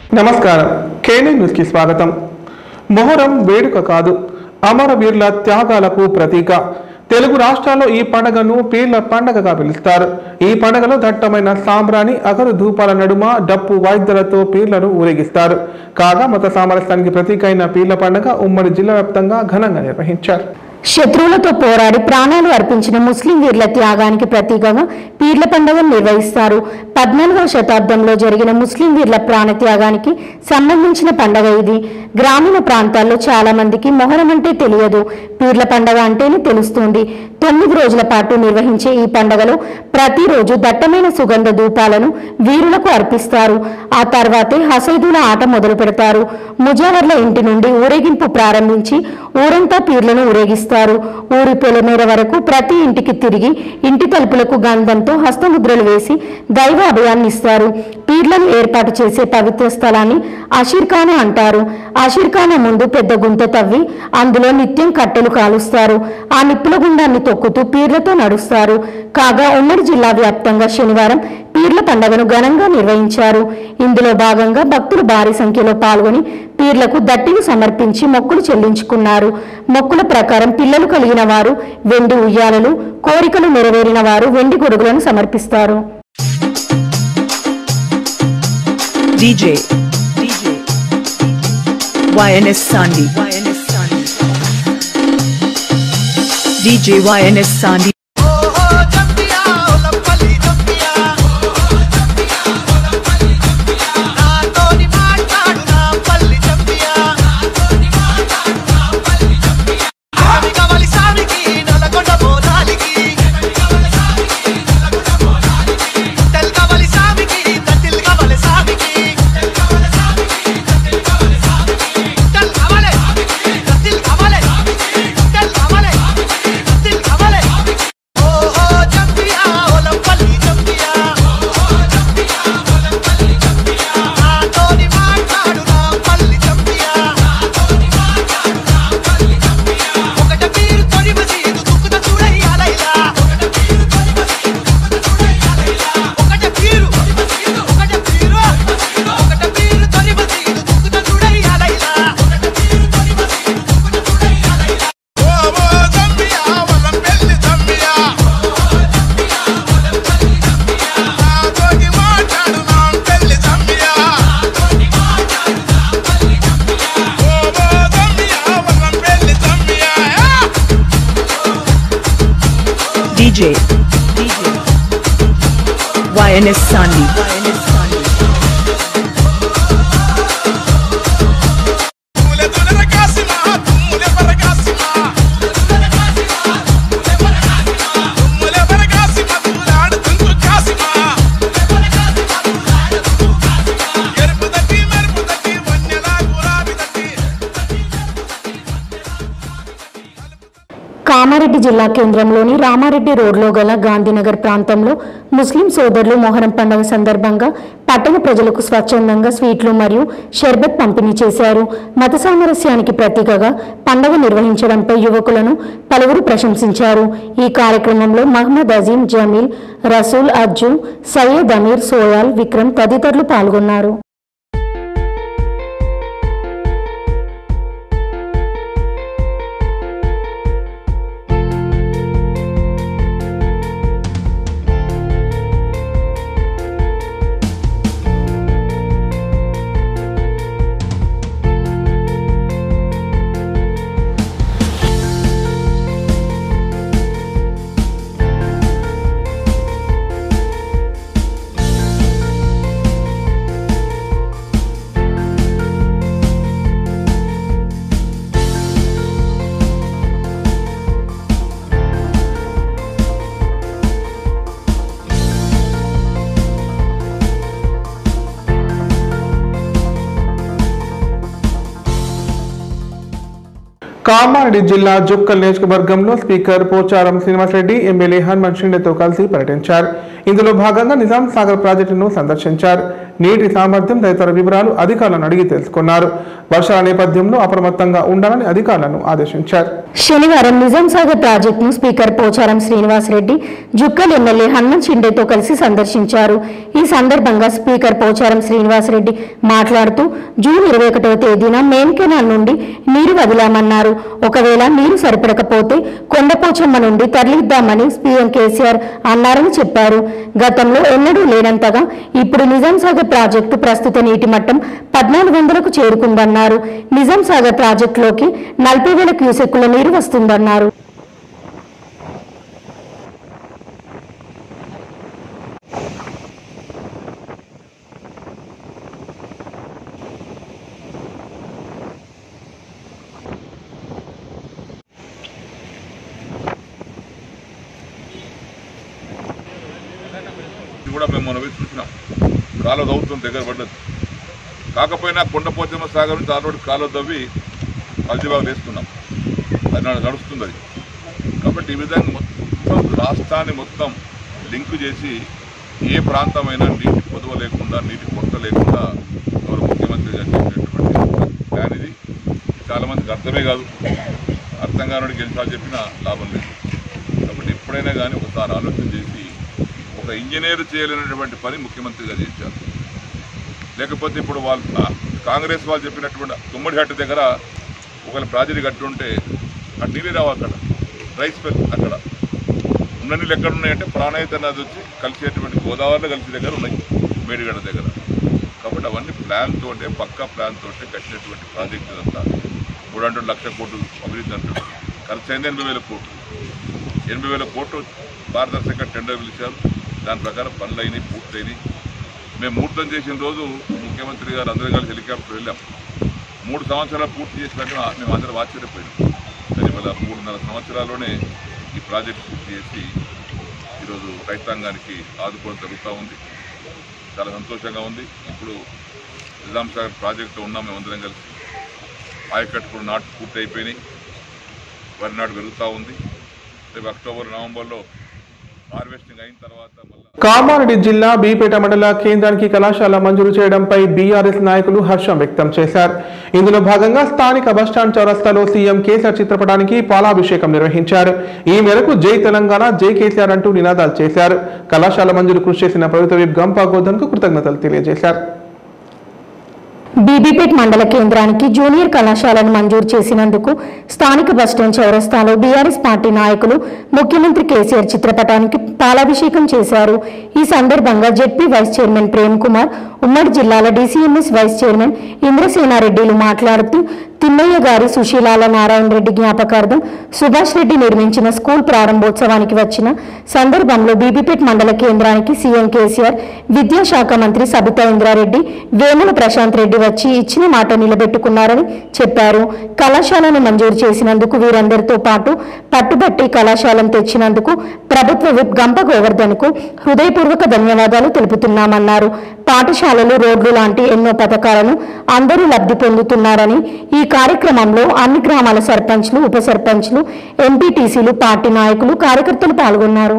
నమస్కారం కేనే న్యూస్కి స్వాగతం మొహరం వేడుక కాదు అమరవీరుల త్యాగాలకు ప్రతీక తెలుగు రాష్ట్రాల్లో ఈ పండుగను పీర్ల పండగగా పిలుస్తారు ఈ పండుగలో దట్టమైన సాంబ్రాణి అగరు ధూపాల నడుమ డప్పు వాయిద్యాలతో పీర్లను ఊరేగిస్తారు కాగా మత సామరస్యానికి ప్రతీక అయిన పీర్ల పండుగ ఉమ్మడి జిల్లా వ్యాప్తంగా ఘనంగా నిర్వహించారు శత్రువులతో పోరాడి ప్రాణాలు అర్పించిన ముస్లిం వీరుల త్యాగానికి ప్రతీకగా పీర్ల పండుగను నిర్వహిస్తారు పద్నాలుగవ శతాబ్దంలో జరిగిన ముస్లిం వీరుల ప్రాణ త్యాగానికి సంబంధించిన పండుగ ఇది గ్రామీణ ప్రాంతాల్లో చాలా మందికి మొహరం అంటే తెలియదు పీర్ల పండుగ అంటేనే తెలుస్తుంది తొమ్మిది రోజుల పాటు నిర్వహించే ఈ పండుగలో ప్రతిరోజు దట్టమైన సుగంధ ధూపాలను వీరులకు అర్పిస్తారు ఆ తర్వాతే హసైదుల ఆట మొదలు పెడతారు ముజావర్ల ఇంటి నుండి ఊరేగింపు ప్రారంభించి ఊరంతా పీర్లను ఊరేగిస్తారు ఊరి పొలమేర వరకు ప్రతి ఇంటికి తిరిగి ఇంటి తలుపులకు గంధంతో హస్తముద్రలు వేసి దైవ అభయాన్ని ఇస్తారు పీర్లను ఏర్పాటు చేసే పవిత్ర స్థలాన్ని అషీర్ఖానా అంటారు అషీర్ఖానా ముందు పెద్ద గుంత తవ్వి అందులో నిత్యం కట్టెలు కాలుస్తారు ఆ నిప్పుల గుండాన్ని తొక్కుతూ పీర్లతో నడుస్తారు కాగా ఉమ్మడి జిల్లా వ్యాప్తంగా శనివారం పీర్ల పండుగను ఘనంగా నిర్వహించారు ఇందులో భాగంగా భక్తులు భారీ సంఖ్యలో పాల్గొని పీర్లకు దట్టిని సమర్పించి మొక్కులు చెల్లించుకున్నారు మొక్కుల ప్రకారం పిల్లలు కలిగిన వారు వెండి ఉయ్యాలలు కోరికలు నెరవేరిన వారు వెండి గొడుగులను సమర్పిస్తారు DJ. DJ. YNS Sandi. YNS Sandi. DJ YNS Sandi. ఓహో జంపియా ఒలపల్లి జంపియా నాతోని మాట్లాడు నా పల్లి జంపియా సామి కవలి సామికి నలకొండ బోనాలికి తెల్ కవలి సామికి తటిల్ కవలి సామికి తెల్ కవలే తటిల్ కవలే తెల్ కవలే తటిల్ కవలే ఓహో జంపియా ఒలపల్లి జంపియా నాతోని మాట్లాడు నా పల్లి జంపియా ఒకట పీరు తొడి మసీదు దుక్కుత చూడయ్యాలైలా ఒకట పీరు ఒకట పీరు ఒకట పీరు తొడి మసీదు దుక్కుత చూడయ్యాలైలా ఓ ఓ జంపియా వలం పెళ్లి జంపియా నాతోటి మాట్లాడు నా పెళ్లి జంపియా ఓ ఓ జంపియా వలం పెళ్లి జంపియా DJ. DJ. YNS Sandi. YNS Sandi. Tule tule rakasima, tumule parakasima. Tumule parakasima, tulaadu tuntu kasima. ఎరుపు తట్టి మెరుపు తట్టి వన్నెల గులాబీ తట్టి కామారెడ్డి జిల్లా కేంద్రంలోని రామారెడ్డి రోడ్లో గల గాంధీనగర్ ప్రాంతంలో ముస్లిం సోదరులు మొహరం పండుగ సందర్భంగా పట్టణ ప్రజలకు స్వచ్ఛందంగా స్వీట్లు మరియు షర్బత్ పంపిణీ చేశారు మత సామరస్యానికి ప్రతీకగా పండుగ నిర్వహించడంపై యువకులను పలువురు ప్రశంసించారు ఈ కార్యక్రమంలో మహమ్మద్ అజీం జమీల్ రసూల్ అజ్జు సయ్యద్ అమీర్ సోయాల్ విక్రమ్ తదితరులు పాల్గొన్నారు కామారెడ్డి జిల్లా జుక్కల్ నియోజకవర్గంలో స్పీకర్ పోచారం శ్రీనివాసరెడ్డి ఎమ్మెల్యే హనుమంత్ షిండేతో కలిసి పర్యటించారు ఇందులో భాగంగా నిజాం సాగర్ ప్రాజెక్టును సందర్శించారు నీటి సామర్థ్యం తదితర వివరాలు అధికారులను అడిగి తెలుసుకున్నారు వర్షాల నేపథ్యంలో అప్రమత్తంగా ఉండాలని అధికారులను ఆదేశించారు శనివారం నిజాం సాగర్ ప్రాజెక్టును స్పీకర్ పోచారం శ్రీనివాసరెడ్డి జుక్కల్ ఎమ్మెల్యే హనుమంత్ షిండేతో కలిసి సందర్శించారు ఈ సందర్భంగా స్పీకర్ పోచారం శ్రీనివాసరెడ్డి మాట్లాడుతూ జూన్ ఇరవై ఒకటవ తేదీన మెయిన్ కెనాల్ నుండి నీరు వదిలామన్నారు ఒకవేళ నీరు సరిపడకపోతే కొండపోచమ్మ నుండి తరలిద్దామని సీఎం కేసీఆర్ అన్నారని చెప్పారు గతంలో ఎన్నడూ లేనంతగా ఇప్పుడు నిజాం సాగర్ ప్రాజెక్టు ప్రస్తుత నీటి మట్టం పద్నాలుగు వందలకు చేరుకుందన్నారు నిజాం సాగర్ ప్రాజెక్టులోకి నలభై వేల క్యూసెక్కుల నీరు వస్తుందన్నారు ఇది కూడా మేము మనం చూసినాం కాలువ దవ్వుతుంది దగ్గర పడ్డది కాకపోయినా కొండపోచమ్మ సాగర్ నుంచి ఆల్రెడీ కాలువ తవ్వి అల్జిబాగ్ వేసుకున్నాం అది నాడు నడుస్తుంది అది కాబట్టి ఈ విధంగా మొత్తం రాష్ట్రాన్ని మొత్తం లింక్ చేసి ఏ ప్రాంతమైనా నీటి పొదవ లేకుండా నీటి కొరత లేకుండా గౌరవ ముఖ్యమంత్రి గారు చేసినటువంటి ప్లాన్ ఇది చాలామందికి అర్థమే కాదు అర్థం కానివాడికి ఎన్నిసార్లు చెప్పినా లాభం లేదు కాబట్టి ఎప్పుడైనా కానీ ఒకసారి ఆలోచన చేసి ఒక ఇంజనీర్ చేయలేనటువంటి పని ముఖ్యమంత్రి గారు చేశారు లేకపోతే ఇప్పుడు వాళ్ళు ఆ- కాంగ్రెస్ వాళ్ళు చెప్పినటువంటి తుమ్మడిహట్టు దగ్గర ఒకవేళ ప్రాజెక్ట్ కట్టుంటే అటు నీళ్ళు రావు అక్కడ రైస్ పెల్ అక్కడ ఉన్న నీళ్ళు ఎక్కడ ఉన్నాయంటే ప్రాణాయిత నది వచ్చి కలిసేటువంటి గోదావరిలో కలిసే దగ్గర ఉన్నాయి మేడిగడ్డ దగ్గర కాబట్టి అవన్నీ ప్లాన్ తోటే పక్కా ప్లాన్ తోటే కట్టినటువంటి ప్రాజెక్ట్ ఇదంతా మూడు అంటే లక్ష కోట్లు అభివృద్ధి అంటారు ఖర్చు అయింది ఎనభై వేల కోట్లు ఎనభై వేల కోట్లు పారదర్శక టెండర్ పిలిచారు దాని ప్రకారం పనులు అయినాయి పూర్తయినాయి మేము ముహూర్తం చేసిన రోజు ముఖ్యమంత్రి గారు అందరూ కలిసి హెలికాప్టర్ వెళ్ళాం మూడు సంవత్సరాలు పూర్తి చేసినట్టు మేము అందరం ఆశ్చర్యపోయినాం కానీ ఇవాళ మూడున్నర సంవత్సరాల్లోనే ఈ ప్రాజెక్ట్ పూర్తి చేసి ఈరోజు రైతాంగానికి ఆదుకోవడం జరుగుతూ ఉంది చాలా సంతోషంగా ఉంది ఇప్పుడు నిజాం సాగర్ ప్రాజెక్టు ఉన్నాం మేమందరం కలిసి ఆయకట్టు కూడా నాటు పూర్తి అయిపోయినాయి వరి నాటు పెరుగుతూ ఉంది రేపు అక్టోబర్ నవంబర్లో హార్వెస్టింగ్ అయిన తర్వాత మళ్ళీ కామారెడ్డి జిల్లా బీపేట మండల కేంద్రానికి కళాశాల మంజూరు చేయడంపై బీఆర్ఎస్ నాయకులు హర్షం వ్యక్తం చేశారు ఇందులో భాగంగా స్థానిక బస్టాండ్ చౌరస్తాలో సీఎం కేసీఆర్ చిత్రపటానికి పాలాభిషేకం నిర్వహించారు ఈ మేరకు జై తెలంగాణ జై కేసీఆర్ అంటూ నినాదాలు చేశారు కళాశాల మంజూరు కృషి చేసిన ప్రభుత్వ విప్ గంపా గోధన్ కు కృతజ్ఞతలు తెలియజేశారు బీబీపేట్ మండల కేంద్రానికి జూనియర్ కళాశాలను మంజూరు చేసినందుకు స్థానిక బస్టాండ్ చౌరస్తాలో బీఆర్ఎస్ పార్టీ నాయకులు ముఖ్యమంత్రి కేసీఆర్ చిత్రపటానికి పాలాభిషేకం చేశారు ఈ సందర్భంగా ZP vice chairman Prem Kumar ఉమ్మడి జిల్లాల డీసీఎంఎస్ వైస్ చైర్మన్ ఇంద్రసేనారెడ్డిలు మాట్లాడుతూ తిమ్మయ్య గారి సుశీలాల నారాయణ రెడ్డి జ్ఞాపకార్థం సుభాష్ రెడ్డి నిర్మించిన స్కూల్ ప్రారంభోత్సవానికి వచ్చిన సందర్భంలో బీబీపేట్ మండల కేంద్రానికి సీఎం కేసీఆర్ విద్యాశాఖ మంత్రి సబితా ఇంద్రారెడ్డి వేముల ప్రశాంత్ రెడ్డి వచ్చి ఇచ్చిన మాట నిలబెట్టుకున్నారని చెప్పారు కళాశాలను మంజూరు చేసినందుకు వీరందరితో పాటు పట్టుబట్టి కళాశాలను తెచ్చినందుకు ప్రభుత్వ విప్ గంప గోవర్ధన్ కు హృదయపూర్వక ధన్యవాదాలు తెలుపుతున్నామన్నారు పాఠశాలలు రోడ్లు లాంటి ఎన్నో పథకాలను అందరూ లబ్ధి పొందుతున్నారని ఈ కార్యక్రమంలో అన్ని గ్రామాల సర్పంచ్లు ఉప సర్పంచ్లు ఎంపీటీసీలు పార్టీ నాయకులు కార్యకర్తలు పాల్గొన్నారు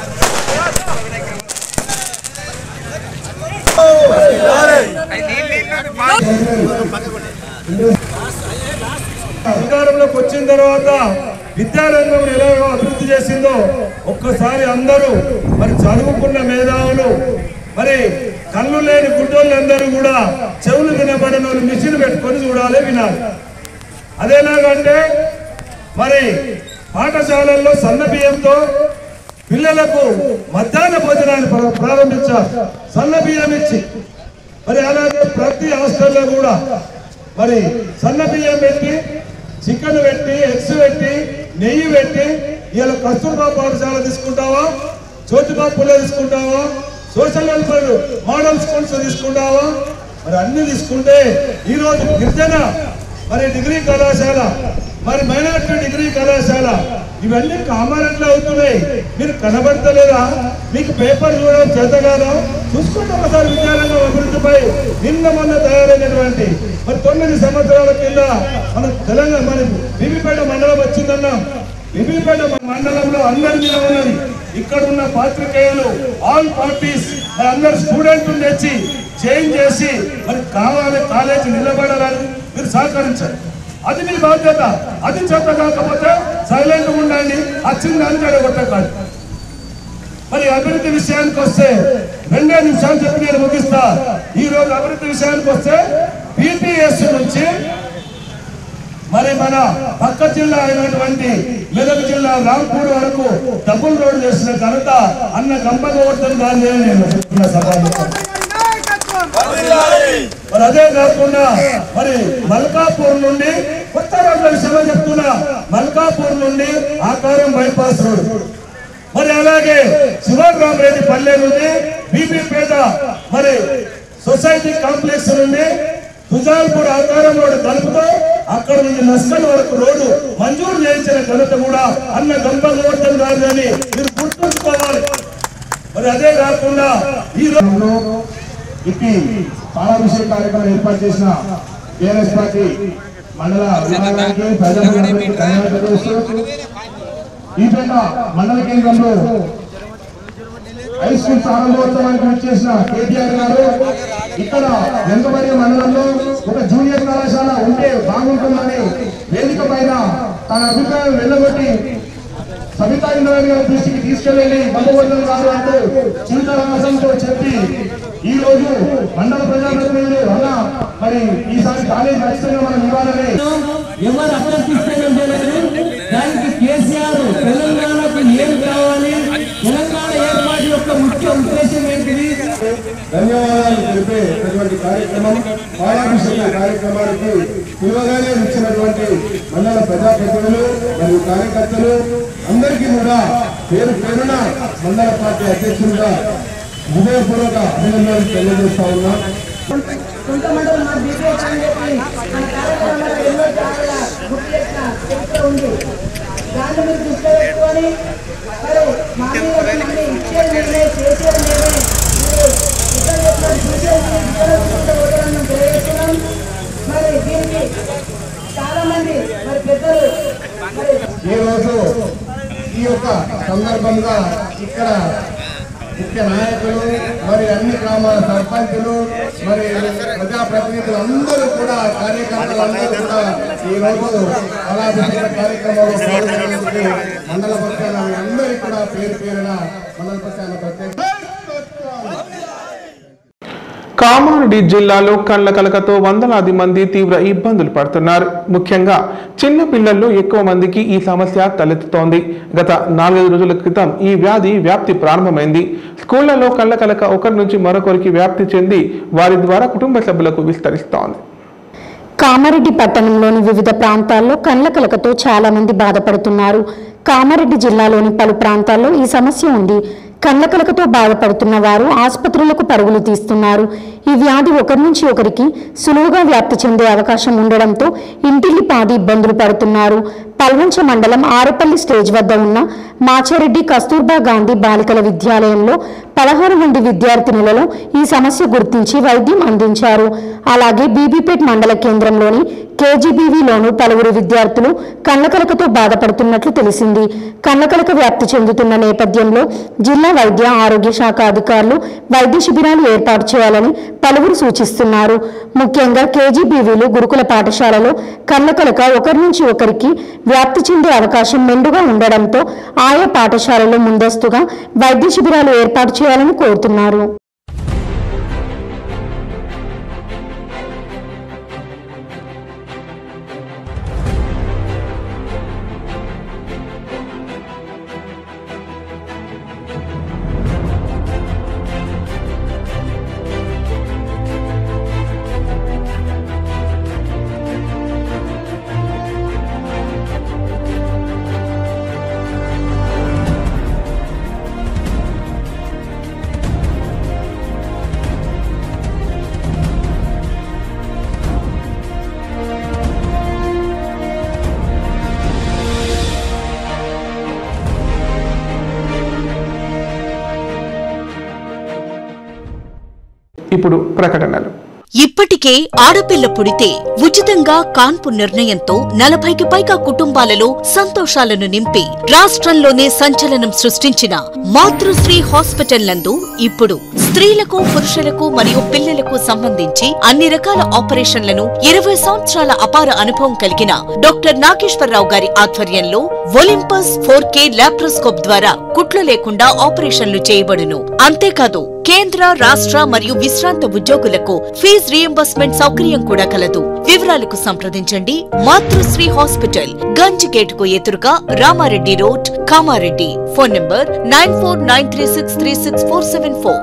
అధికారంలోకి వచ్చిన తర్వాత విద్యారంగం ఎలా అభివృద్ధి చేసిందో ఒక్కసారి అందరూ మరి చదువుకున్న మేధావులు మరి కళ్ళు లేని గుడ్డోళ్ళందరూ కూడా చెవులు వినబడిన వాళ్ళు మిషన్ పెట్టుకొని చూడాలి వినాలి అదేలాగంటే మరి పాఠశాలల్లో సన్న బియ్యంతో పిల్లలకు మధ్యాహ్న భోజనాన్ని ప్ర- ప్రారంభించారు సన్న బియ్యం ఇచ్చి మరి అలాగే ప్రతి హాస్టల్లో కూడా మరి సన్న బియ్యం పెట్టి చికెన్ పెట్టి ఎగ్స్ పెట్టి నెయ్యి పెట్టి ఇలా కస్తూర్బా పాఠశాల తీసుకుంటావా జ్యోతిబా పుల్ల తీసుకుంటావా సోషల్ వెల్ఫేర్ మోడల్ స్కూల్స్ తీసుకుంటావా మరి అన్ని తీసుకుంటే ఈ రోజు గిరిజన మరి డిగ్రీ కళాశాల మరి మైనార్టీ డిగ్రీ కళాశాల ఇవన్నీ కామారెడ్డిలో అవుతున్నాయి మీరు కనబడతలేదా మీకు పేపర్ చూడడం చేత కాదా చూసుకుంటే ఒకసారి విద్యారంగం అభివృద్ధిపై నిన్న మొన్న తయారైనటువంటి మరి తొమ్మిది సంవత్సరాల కింద మన తెలంగాణ మన బీబీపేట మండలం వచ్చిందన్నా బీబీపేట మండలంలో అందరి మీద ఉన్నది ఇక్కడ ఉన్న పాత్రికేయులు ఆల్ పార్టీస్ మరి అందరు స్టూడెంట్ తెచ్చి చేంజ్ చేసి మరి కావాలి కాలేజీ నిలబడాలని మీరు సహకరించాలి అది మీ బాధ్యత అది చేత కాకపోతే సైలెంట్ ఉండండి వచ్చిన దాన్ని జరగొట్టకాదు మరి అభివృద్ధి విషయానికి వస్తే రెండే నిమిషాలు చెప్పి నేను ముగిస్తా ఈ రోజు అభివృద్ధి విషయానికి వస్తే బీటీఎస్ నుంచి మరి మన పక్క జిల్లా అయినటువంటి మెదక్ జిల్లా రాంపూర్ వరకు డబుల్ రోడ్ చేసిన ఘనత అన్న గంపగోవర్ధన్ గారిని నేను చెప్తున్న సభలో మరి అదే కాకుండా మరి మల్కాపూర్ నుండి కొత్త రోడ్ల విషయంలో చెప్తున్నా మల్కాపూర్ నుండి ఆకారం బైపాస్ రోడ్ మరి అలాగే శివరామరెడ్డి పల్లె నుండి బీబీపేట మరి సొసైటీ కాంప్లెక్స్ నుండి తుజాల్పూర్ ఆకారం రోడ్డు కలుపుతూ అక్కడ నుండి నస్కల్ వరకు రోడ్డు మంజూరు చేయించిన ఘనత కూడా అన్న గంప గోవర్ధన్ గారిని అని మీరు గుర్తుంచుకోవాలి మరి అదే కాకుండా ఈ రోజు ఇప్పి పాలాభిషేక కార్యక్రమం ఏర్పాటు చేసిన టీఆర్ఎస్ పార్టీ మండల విభాగానికి ప్రజలందరికీ ధన్యవాదాలు తెలుస్తూ ఈ పేట మండల కేంద్రంలో హై స్కూల్ ప్రారంభోత్సవానికి విచ్చేసిన కేటీఆర్ గారు ఇక్కడ వెంకబడి మండలంలో ఒక జూనియర్ కళాశాల ఉంటే బాగుంటుందని వేదిక పైన తన అభిప్రాయం వెళ్ళగొట్టి సబితా ఇంద్రాణి గారి దృష్టికి తీసుకెళ్లి బంధువర్ధన్ గారు అంటూ చిరుతరాసంతో చెప్పి ఈ రోజు మండల ప్రజాప్రతినిధులు అన్న మరి ఈసారి కాలేజ్ ఖచ్చితంగా మనం ఇవ్వాలని ఎవరు అభ్యర్థిస్తారని తెలియదు దానికి కేసీఆర్ తెలంగాణకు ఏం కావాలి తెలంగాణ ఏర్పాటు యొక్క ముఖ్య ఉద్దేశం ఏంటిది ధన్యవాదాలు తెలిపేటటువంటి కార్యక్రమం పాలాభిషేక కార్యక్రమానికి పిలువగానే ఇచ్చినటువంటి మండల ప్రజాప్రతినిధులు మరియు కార్యకర్తలు అందరికీ కూడా పేరు పేరున మండల పార్టీ అధ్యక్షులుగా హృదయపూర్వక అభినందనలు తెలియజేస్తా ఉన్నా సొంత మండలం మా బీపీఎస్ అని చెప్పి మన కార్యక్రమాలు ఎన్నో చాలా గుర్తు చేసిన చరిత్ర ఉంది దాన్ని మీరు దృష్టిలో పెట్టుకొని మరి మా మీద మమ్మల్ని ఇచ్చేది నేనే చేసేది నేనే మీరు ఇక్కడ చెప్పినట్టు చూసేది విద్యార్థులతో ఓటర్లను తెలియజేస్తున్నాం మరి దీనికి చాలా మంది మరి పెద్దలు మరి ఈ రోజు ఈ యొక్క సందర్భంగా ఇక్కడ ముఖ్య నాయకులు మరి అన్ని గ్రామాల సర్పంచులు మరి ప్రజాప్రతినిధులు అందరూ కూడా కార్యకర్తలు అందరూ కూడా ఈ రోజు కళాభిషేక కార్యక్రమంలో పాల్గొనేందుకు మండల పక్షాన మీ అందరికీ కూడా పేరు పేరున మండల పక్షాన ప్రత్యేక కామారెడ్డి జిల్లాలో కళ్ళ కలకతో వందలాది మంది తీవ్ర ఇబ్బందులు పడుతున్నారు ముఖ్యంగా చిన్న పిల్లల్లో ఎక్కువ మందికి ఈ సమస్య తలెత్తుతోంది గత నాలుగైదు రోజుల క్రితం ఈ వ్యాధి వ్యాప్తి ప్రారంభమైంది స్కూళ్లలో కళ్ళ కలక ఒకరి నుంచి మరొకరికి వ్యాప్తి చెంది వారి ద్వారా కుటుంబ సభ్యులకు విస్తరిస్తోంది కామారెడ్డి పట్టణంలోని వివిధ ప్రాంతాల్లో కండ్ల కలకతో చాలా మంది బాధపడుతున్నారు కామారెడ్డి జిల్లాలోని పలు ప్రాంతాల్లో ఈ సమస్య ఉంది కండ్ల కలకతో బాధపడుతున్న వారు ఆసుపత్రులకు పరుగులు తీస్తున్నారు ఈ వ్యాధి ఒకరి నుంచి ఒకరికి సులువుగా వ్యాప్తి చెందే అవకాశం ఉండడంతో ఇంటిల్లి పాది ఇబ్బందులు పడుతున్నారు పల్వంచ మండలం ఆరపల్లి స్టేజ్ వద్ద ఉన్న మాచారెడ్డి కస్తూర్బా గాంధీ బాలికల విద్యాలయంలో పదహారు మంది విద్యార్థినులలో ఈ సమస్య గుర్తించి వైద్యం అందించారు అలాగే బీబీపేట్ మండల కేంద్రంలోని కేజీబీవీలోను పలువురు విద్యార్థులు కళ్ళకలకతో బాధపడుతున్నట్లు తెలిసింది కళ్ళకలక వ్యాప్తి చెందుతున్న నేపథ్యంలో జిల్లా వైద్య ఆరోగ్య శాఖ అధికారులు వైద్య శిబిరాలు ఏర్పాటు చేయాలని పలువురు సూచిస్తున్నారు ముఖ్యంగా కేజీబీవీలు గురుకుల పాఠశాలలో కళ్ళకలక ఒకరి నుంచి ఒకరికి వ్యాప్తి చెందే అవకాశం మెండుగా ఉండడంతో ఆయా పాఠశాలలో ముందస్తుగా వైద్య శిబిరాలు ఏర్పాటు చేయాలని కోరుతున్నారు ఇప్పుడు ప్రకటనలు ఇప్పటికే ఆడపిల్ల పుడితే ఉచితంగా కాన్పు నిర్ణయంతో నలభైకి పైగా కుటుంబాలలో సంతోషాలను నింపి రాష్ట్రంలోనే సంచలనం సృష్టించిన మాతృశ్రీ హాస్పిటల్ నందు ఇప్పుడు స్త్రీలకు పురుషులకు మరియు పిల్లలకు సంబంధించి అన్ని రకాల ఆపరేషన్లను ఇరవై సంవత్సరాల అపార అనుభవం కలిగిన డాక్టర్ నాగేశ్వరరావు గారి ఆధ్వర్యంలో ఒలింపస్ ఫోర్ కే లాప్రోస్కోప్ ద్వారా కుట్లు లేకుండా ఆపరేషన్లు చేయబడును అంతేకాదు కేంద్ర రాష్ట్ర మరియు విశ్రాంత ఉద్యోగులకు ఫీజ్ రియంబర్స్మెంట్ సౌకర్యం కూడా కలదు వివరాలకు సంప్రదించండి మాతృశ్రీ హాస్పిటల్ గంజ్ గేట్ కు ఎదురుగా Ramareddy road Kamareddy phone number nine four nine three six three six four seven four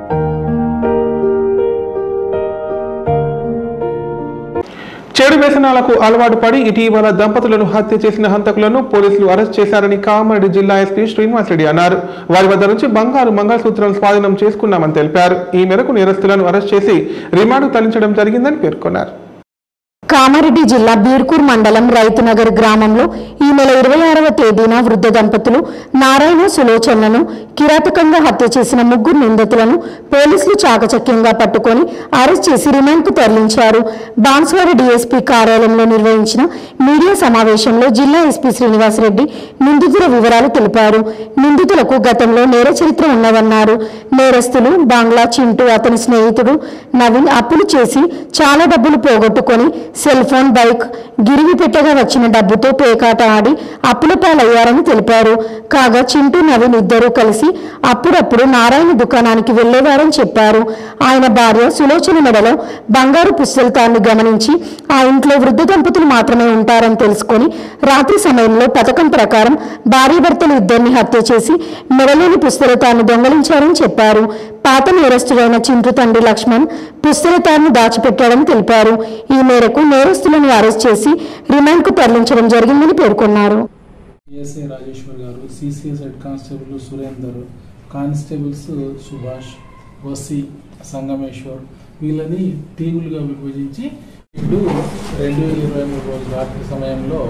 చెడు వ్యసనాలకు అలవాటు పడి ఇటీవల దంపతులను హత్య చేసిన హంతకులను పోలీసులు అరెస్ట్ చేశారని కామారెడ్డి జిల్లా ఎస్పీ శ్రీనివాసరెడ్డి అన్నారు వారి వద్ద నుంచి బంగారు మంగళసూత్రం స్వాధీనం చేసుకున్నామని తెలిపారు ఈ మేరకు నేరస్తులను అరెస్ట్ చేసి రిమాండ్ తరలించడం జరిగిందని పేర్కొన్నారు కామారెడ్డి జిల్లా బీర్కూర్ మండలం రైతునగర్ గ్రామంలో ఈ నెల ఇరవై ఆరవ తేదీన వృద్ధ దంపతులు నారాయణ సులోచనలను కిరాతకంగా హత్య చేసిన ముగ్గురు నిందితులను పోలీసులు చాకచక్యంగా పట్టుకొని అరెస్ట్ చేసి రిమాండ్కు తరలించారు బాన్స్వాడ డీఎస్పీ కార్యాలయంలో నిర్వహించిన మీడియా సమావేశంలో జిల్లా ఎస్పీ శ్రీనివాసరెడ్డి నిందితుల వివరాలు తెలిపారు నిందితులకు గతంలో నేర చరిత్ర ఉన్నదన్నారు నేరస్తులు బంగ్లా చింటూ అతని స్నేహితుడు నవీన్ అప్పులు చేసి చాలా డబ్బులు పోగొట్టుకొని సెల్ ఫోన్ బైక్ గిరివి పెట్టగా వచ్చిన డబ్బుతో పేకాట ఆడి అప్పుల పాలయ్యారని తెలిపారు కాగా చింటూ నవీన్ ఇద్దరూ కలిసి అప్పుడప్పుడు నారాయణ దుకాణానికి వెళ్లేవారని చెప్పారు ఆయన భార్య సులోచన మెడలో బంగారు పుస్తలతాన్ని గమనించి ఆ ఇంట్లో వృద్ధ దంపతులు మాత్రమే ఉంటారని తెలుసుకొని రాత్రి సమయంలో పథకం ప్రకారం భార్యాభర్తలు ఇద్దరిని హత్య చేసి మెడలోని పుస్తలతాన్ని దొంగలించారని చెప్పారు పాత నేరస్తుడైన చింటు తండ్రి లక్ష్మణ్ పుస్తలతాన్ని దాచిపెట్టాడని తెలిపారు ఈ మేరకు నేరస్తులను అరెస్ట్ చేసి రిమాండ్కు తరలించడం జరిగిందని పేర్కొన్నారు పిఎస్ఐ రాజేశ్వర్ గారు CCS head constable Surender constables Subhash Vasi Sangameshwar వీళ్ళని టీములుగా విభజించి ఇప్పుడు రెండు వేల ఇరవై మూడు రోజు రాత్రి సమయంలో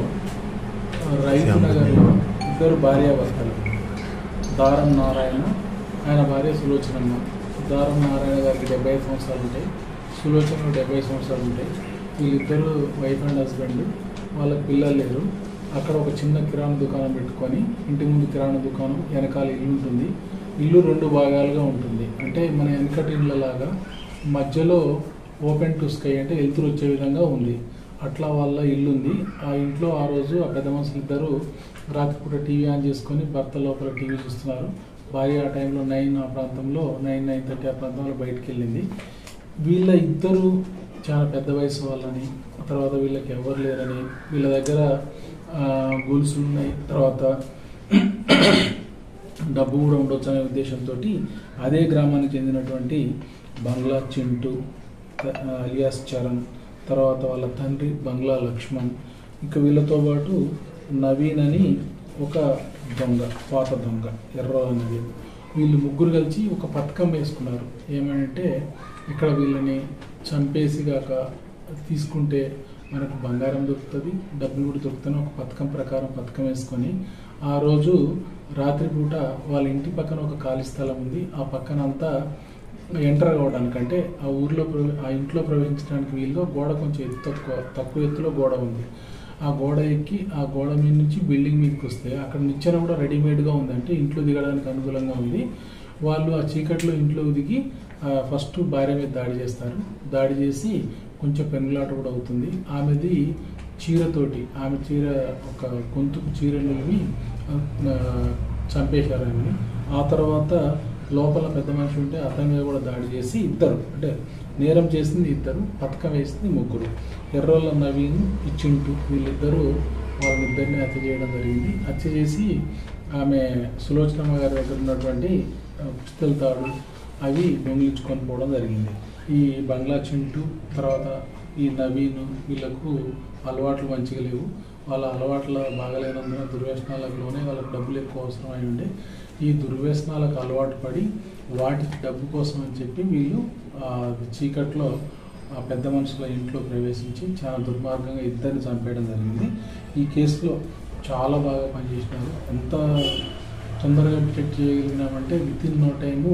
రైతు నగర్లో ఇద్దరు భార్యాభర్తలు దారం నారాయణ ఆయన భార్య సులోచనమ్మ దారం నారాయణ గారికి డెబ్బై ఐదు సంవత్సరాలు ఉంటాయి సులోచనకు డెబ్బై సంవత్సరాలు ఉంటాయి వీళ్ళిద్దరు వైఫ్ అండ్ హస్బెండ్ వాళ్ళకి పిల్లలు లేరు అక్కడ ఒక చిన్న కిరాణా దుకాణం పెట్టుకొని ఇంటి ముందు కిరాణా దుకాణం వెనకాల ఇల్లు ఉంటుంది ఇల్లు రెండు భాగాలుగా ఉంటుంది అంటే మన వెనకటి ఇళ్ళలాగా మధ్యలో ఓపెన్ టు స్కై అంటే వెలుతురు వచ్చే విధంగా ఉంది అట్లా వాళ్ళ ఇల్లు ఉంది ఆ ఇంట్లో ఆ రోజు ఆ పెద్ద మనుషులు ఇద్దరు రాత్రిపూట టీవీ ఆన్ చేసుకొని భర్త లోపల టీవీ చూస్తున్నారు భార్య ఆ టైంలో నైన్ ఆ ప్రాంతంలో నైన్ నైన్ థర్టీ ఆ ప్రాంతంలో బయటికి వెళ్ళింది వీళ్ళ ఇద్దరు చాలా పెద్ద వయసు వాళ్ళని తర్వాత వీళ్ళకి ఎవరు లేరని వీళ్ళ దగ్గర ఆ, గొలుసులు ఉన్నాయి తర్వాత డబ్బు కూడా ఉండొచ్చు అనే ఉద్దేశంతో అదే గ్రామానికి చెందినటువంటి బంగ్లా చింటూ త- అలియాస్ చరణ్ తర్వాత వాళ్ళ తండ్రి బంగ్లా లక్ష్మణ్ ఇంకా వీళ్ళతో పాటు నవీన్ అని ఒక దొంగ పాత దొంగ ఎర్ర అనేది వీళ్ళు ముగ్గురు కలిసి ఒక పథకం వేసుకున్నారు ఏమంటే ఇక్కడ వీళ్ళని చంపేసి గాక తీసుకుంటే మనకు బంగారం దొరుకుతుంది డబ్బులు కూడా దొరుకుతుంది ఒక పథకం ప్రకారం పథకం వేసుకొని ఆ రోజు రాత్రిపూట వాళ్ళ ఇంటి పక్కన ఒక ఖాళీ స్థలం ఉంది ఆ పక్కన అంతా ఎంటర్ అవ్వడానికి అంటే ఆ ఊర్లో ప్రవే- ఆ ఇంట్లో ప్రవేశించడానికి వీళ్ళు గోడ కొంచెం ఎత్తు తక్కువ తక్కువ ఎత్తులో గోడ ఉంది ఆ గోడ ఎక్కి ఆ గోడ మీద నుంచి బిల్డింగ్ మీదకి వస్తే అక్కడ నిచ్చెన కూడా రెడీమేడ్గా ఉంది అంటే ఇంట్లో దిగడానికి అనుకూలంగా ఉంది వాళ్ళు ఆ చీకట్లో ఇంట్లో దిగి ఆ, ఫస్ట్ భార్య మీద దాడి చేస్తారు దాడి చేసి కొంచెం పెనుగులాట కూడా అవుతుంది ఆమెది చీరతోటి ఆమె చీర ఒక గొంతుకు చీర నిలిమి ఆ, చంపేశారు ఆమెని ఆ తర్వాత లోపల పెద్ద మనిషి ఉంటే అతని మీద కూడా దాడి చేసి ఇద్దరు అంటే నేరం చేసింది ఇద్దరు పథకం వేసింది ముగ్గురు ఎర్రోళ్ళ నవీన్ ఇచ్చింటు వీళ్ళిద్దరూ వాళ్ళిద్దరిని హత్య చేయడం జరిగింది హత్య చేసి ఆమె సులోచనమ్మ గారి దగ్గర ఉన్నటువంటి ఆ, పుస్తల తాడు అవి దొంగిలించుకొని పోవడం జరిగింది ఈ బంగ్లా చింటూ తర్వాత ఈ నవీన్ వీళ్ళకు అలవాట్లు మంచిగా లేవు వాళ్ళ అలవాట్ల బాగలేనందున దుర్వ్యసనాలకు లోనే వాళ్ళకి డబ్బులు ఎక్కువ అవసరం అయి ఉండే ఈ దుర్వ్యసనాలకు అలవాటు పడి వాటికి డబ్బు కోసం అని చెప్పి వీళ్ళు ఆ, చీకట్లో ఆ పెద్ద మనుషుల ఇంట్లో ప్రవేశించి చాలా దుర్మార్గంగా ఇద్దరిని చంపేయడం జరిగింది ఈ కేసులో చాలా బాగా పనిచేసినారు ఎంత తొందరగా డిటెక్ట్ చేయగలిగినామంటే within no time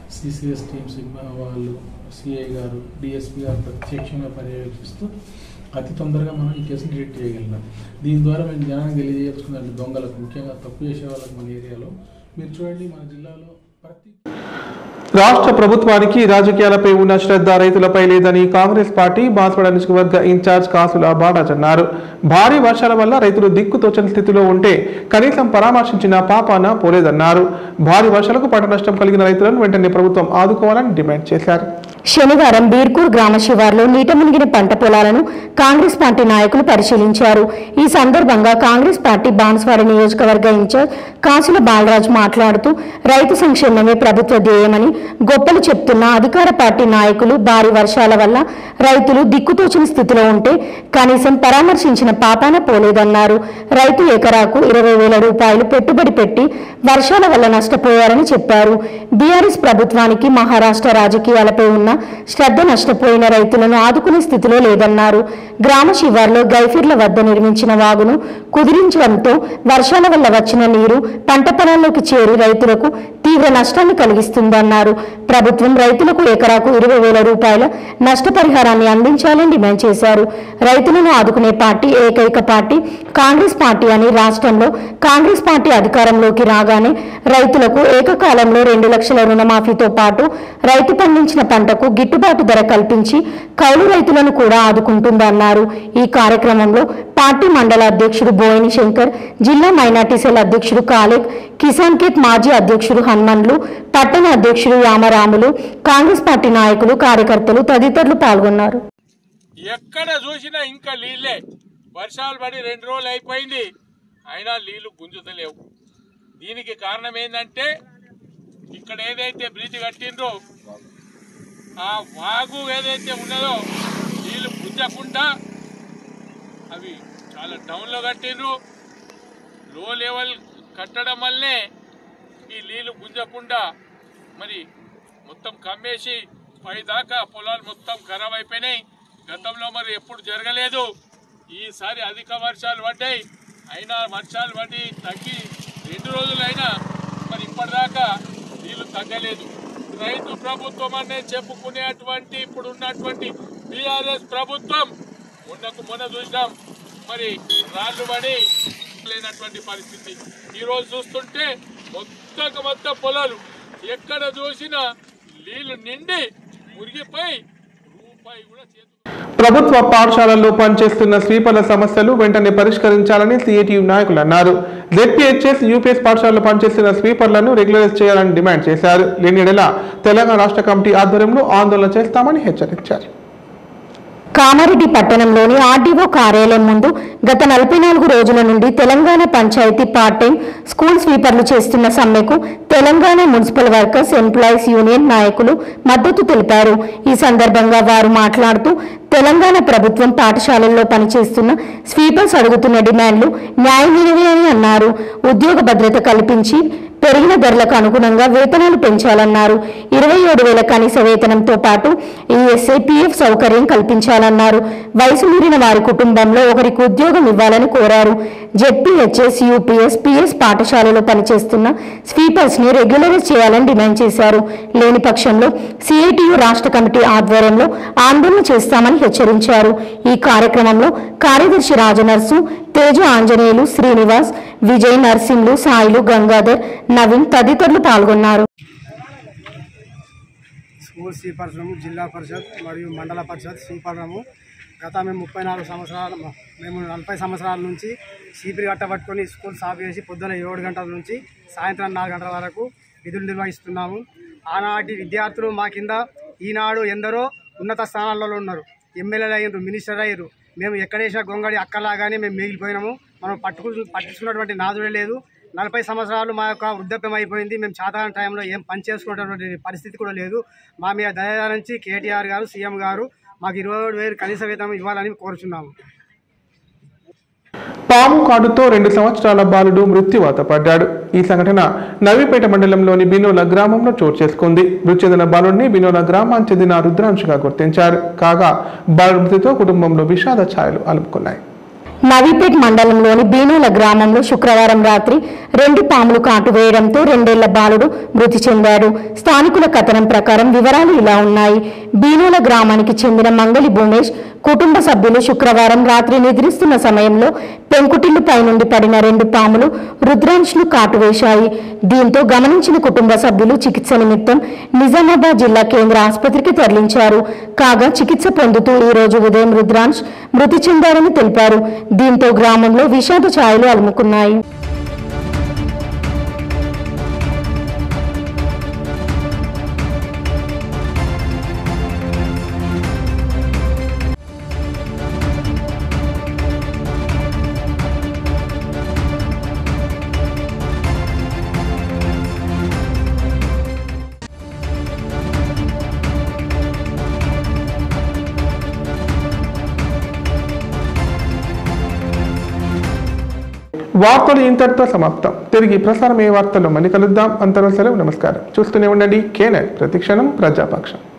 CCS team sigma వాళ్ళు సిఐ గారు డిఎస్పీ గారు ప్రత్యక్షంగా పర్యవేక్షిస్తూ అతి తొందరగా మనం ఈ కేసును ట్రీట్ చేయగలిగినాం దీని ద్వారా మేము జనానికి తెలియజేసుకున్నట్టు దొంగలకు ముఖ్యంగా తప్పు చేసే వాళ్ళకి మన ఏరియాలో మీరు చూడండి మన జిల్లాలో ప్రతి రాష్ట్ర ప్రభుత్వానికి రాజకీయాలపై ఉన్న శ్రద్ధ రైతులపై లేదని కాంగ్రెస్ పార్టీ బాన్స్వాడ నియోజకవర్గ ఇన్ఛార్జ్ కాసుల బాలాజ్ అన్నారు భారీ వర్షాల వల్ల రైతులు దిక్కుతోచని స్థితిలో ఉంటే కనీసం పరామర్శించిన పాపాన పోలేదన్నారు భారీ వర్షాలకు పంట నష్టం కలిగిన రైతులను వెంటనే ప్రభుత్వం ఆదుకోవాలని డిమాండ్ చేశారు శనివారం బీర్కూర్ గ్రామ శివార్లో నీట మునిగిన పంట పొలాలను కాంగ్రెస్ పార్టీ నాయకులు పరిశీలించారు ఈ సందర్భంగా కాంగ్రెస్ పార్టీ బాన్స్వాడ నియోజకవర్గ ఇన్ఛార్జ్ కాసుల బాలరాజ్ మాట్లాడుతూ రైతు సంక్షేమమే ప్రభుత్వ ధ్యేయమని గొప్పలు చెప్తున్న అధికార పార్టీ నాయకులు భారీ వర్షాల వల్ల రైతులు దిక్కుతోచిన స్థితిలో ఉంటే కనీసం పరామర్శించిన పాపాన పోలేదన్నారు రైతు ఎకరాకు ఇరవై వేల రూపాయలు పెట్టుబడి పెట్టి వర్షాల వల్ల నష్టపోయారని చెప్పారు బీఆర్ఎస్ ప్రభుత్వానికి మహారాష్ట్ర రాజకీయాలపై ఉన్న శ్రద్ధ నష్టపోయిన రైతులను ఆదుకునే స్థితిలో లేదన్నారు గ్రామ శివార్లో గైఫిర్ల వద్ద నిర్మించిన వాగును కుదిరించడంతో వర్షాల వల్ల వచ్చిన నీరు పంట పొలాల్లోకి చేరి రైతులకు తీవ్ర నష్టాన్ని కలిగిస్తుందన్నారు ప్రభుత్వం రైతులకు ఎకరాకు ఇరవై వేల రూపాయల నష్టపరిహారాన్ని అందించాలని డిమాండ్ చేశారు రైతులను ఆదుకునే పార్టీ ఏకైక పార్టీ కాంగ్రెస్ పార్టీ అని రాష్ట్రంలో కాంగ్రెస్ పార్టీ అధికారంలోకి రాగానే రైతులకు ఏకకాలంలో రెండు లక్షల రుణమాఫీతో పాటు రైతు పండించిన పంటకు గిట్టుబాటు ధర కల్పించి కౌలు రైతులను కూడా ఆదుకుంటుందన్నారు ఈ కార్యక్రమంలో పార్టీ మండల అధ్యక్షుడు బోయిని శంకర్ జిల్లా మైనార్టీ సెల్ అధ్యక్షుడు కాలేక్ కిసాన్ కిట్ మాజీ అధ్యక్షుడు హనుమన్లు పట్టణ అధ్యక్షుడు యామరాములు కాంగ్రెస్ పార్టీ నాయకులు కార్యకర్తలు తదితరులు పాల్గొన్నారు ఎక్కడ చూసినా ఇంకా నీళ్ళే వర్షాలు పడి రెండు రోజులు అయిపోయింది అయినా నీళ్లు గుంజుతలేవు దీనికి కారణం ఏంటంటే ఇక్కడ ఏదైతే బ్రిడ్జ్ కట్టిండ్రో ఆ వాగు ఏదైతే ఉన్నదో నీళ్లు గుంజకుండా అవి చాలా డౌన్లో కట్టిండ్రు లో లెవెల్ కట్టడం వల్లే ఈ నీళ్లు గుంజకుండా మరి మొత్తం కమ్మేసి పై దాకా పొలాలు మొత్తం ఖరాబ్ అయిపోయినాయి గతంలో మరి ఎప్పుడు జరగలేదు ఈసారి అధిక వర్షాలు పడ్డాయి అయినా వర్షాలు పడి తగ్గి రెండు రోజులైనా మరి ఇప్పటిదాకా నీళ్లు తగ్గలేదు రైతు ప్రభుత్వం అనే చెప్పుకునేటువంటి ఇప్పుడు ఉన్నటువంటి బీఆర్ఎస్ ప్రభుత్వం మొన్నకు మొన్న చూసినాం మరి రాళ్ళు పడి లేనటువంటి పరిస్థితి ఈ రోజు చూస్తుంటే మొత్తం మొత్తం పొలాలు ఎక్కడ చూసినా నీళ్లు నిండి మురిగిపోయి రూపాయి కూడా చేతి ప్రభుత్వ పాఠశాలల్లో పనిచేస్తున్న స్వీపర్ల సమస్యలు వెంటనే పరిష్కరించాలని సిఐటియు నాయకులు అన్నారు జెడ్పీహెచ్ఎస్ యూపీఎస్ పాఠశాలలో పనిచేస్తున్న స్వీపర్లను రెగ్యులరైజ్ చేయాలని డిమాండ్ చేశారు లేని ఎడల తెలంగాణ రాష్ట్ర కమిటీ ఆధ్వర్యంలో ఆందోళన చేస్తామని హెచ్చరించారు కామారెడ్డి పట్టణంలోని ఆర్డీఓ కార్యాలయం ముందు గత నలభై నాలుగు రోజుల నుండి Telangana panchayat part time school స్వీపర్లు చేస్తున్న సమ్మెకు Telangana municipal workers employees union నాయకులు మద్దతు తెలిపారు ఈ సందర్భంగా వారు మాట్లాడుతూ తెలంగాణ ప్రభుత్వం పాఠశాలల్లో పనిచేస్తున్న స్వీపర్స్ అడుగుతున్న డిమాండ్లు న్యాయమైనవి అని అన్నారు ఉద్యోగ భద్రత కల్పించి పెరిగిన ధరలకు అనుగుణంగా వేతనాలు పెంచాలన్నారు ఇరవై ఏడు వేల కనీస వేతనంతో పాటు ఈఎస్ఐ పిఎఫ్ సౌకర్యం కల్పించాలన్నారు వయసు మీరిన వారి కుటుంబంలో ఒకరికి ఉద్యోగం ఇవ్వాలని కోరారు జెడ్పీహెచ్ఎస్ యూపీఎస్ పిఎస్ పాఠశాలలో పనిచేస్తున్న స్వీపర్స్ ని రెగ్యులరైజ్ చేయాలని డిమాండ్ చేశారు లేని పక్షంలో సిఐటియు రాష్ట్ర కమిటీ ఆధ్వర్యంలో ఆందోళన చేస్తామని హెచ్చరించారు ఈ కార్యక్రమంలో కార్యదర్శి రాజనర్సు తేజ ఆంజనేయులు శ్రీనివాస్ విజయ్ నర్సింహులు సాయిలు గంగాధర్ నవీన్ తదితరులు పాల్గొన్నారు స్కూల్ స్వీపర్సము జిల్లా పరిషత్ మరియు మండల పరిషత్ స్వీపర్లము గత మేము ముప్పై నాలుగు సంవత్సరాల మేము నలభై సంవత్సరాల నుంచి చీపిరి కట్టబట్టుకొని స్కూల్ సాఫ్ చేసి పొద్దున ఏడు గంటల నుంచి సాయంత్రం నాలుగు గంటల వరకు విధులు నిర్వహిస్తున్నాము ఆనాటి విద్యార్థులు మా కింద ఈనాడు ఎందరో ఉన్నత స్థానాలలో ఉన్నారు ఎమ్మెల్యేలు అయ్యారు మినిస్టర్ అయ్యారు మేము ఎక్కడేసిన గొంగడి అక్కలాగానే మేము మిగిలిపోయినాము మనం పట్టుకు పట్టించుకున్నటువంటి నాదుడే లేదు నలభై సంవత్సరాలు మా యొక్క వృద్ధాప్యం అయిపోయింది మేము సాధారణ టైంలో ఏం పని చేసుకునేటువంటి పరిస్థితి కూడా లేదు మా మీద దయ నుంచి కేటీఆర్ గారు సీఎం గారు మాకు ఇరవై ఏడు వేలు కనీస వేతనం ఇవ్వాలని కోరుచున్నాము పాము కాటుతో రెండు సంవత్సరాల బాలుడు మృత్యువాత పడ్డాడు ఈ సంఘటన నవీపేట మండలంలోని బినోల గ్రామంలో చోటు చేసుకుంది మృతి చెందిన బాలుడిని బినోల గ్రామానికి చెందిన రుద్రాంశుగా గుర్తించారు కాగా బాలుడి మృతితో కుటుంబంలో విషాద ఛాయలు అలుపుకున్నాయి నవీపేట్ మండలంలోని బీనోల గ్రామంలో శుక్రవారం రాత్రి రెండు పాములు కాటు వేయడంతో రెండేళ్ల బాలుడు మృతి చెందాడు స్థానికుల కథనం ప్రకారం వివరాలు ఇలా ఉన్నాయి బీనోల గ్రామానికి చెందిన మంగళి భూమేష్ కుటుంబ సభ్యులు శుక్రవారం రాత్రి నిద్రిస్తున్న సమయంలో పెంకుటిల్లుపై నుండి పడిన రెండు పాములు రుద్రాంశ్ను కాటు వేశాయి దీంతో గమనించిన కుటుంబ సభ్యులు చికిత్స నిమిత్తం నిజామాబాద్ జిల్లా కేంద్ర ఆసుపత్రికి తరలించారు కాగా చికిత్స పొందుతూ ఈ రోజు ఉదయం రుద్రాంశ్ మృతి చెందారని తెలిపారు దీంతో గ్రామంలో విషాద ఛాయలు అలుముకున్నాయి వార్తలు ఇంతటితో సమాప్తం తిరిగి ప్రసారం ఏ వార్తల్లో మళ్ళీ కలుద్దాం అంతరం సెలవు నమస్కారం చూస్తూనే ఉండండి కేనెట్ ప్రతిక్షణం ప్రజాపక్షం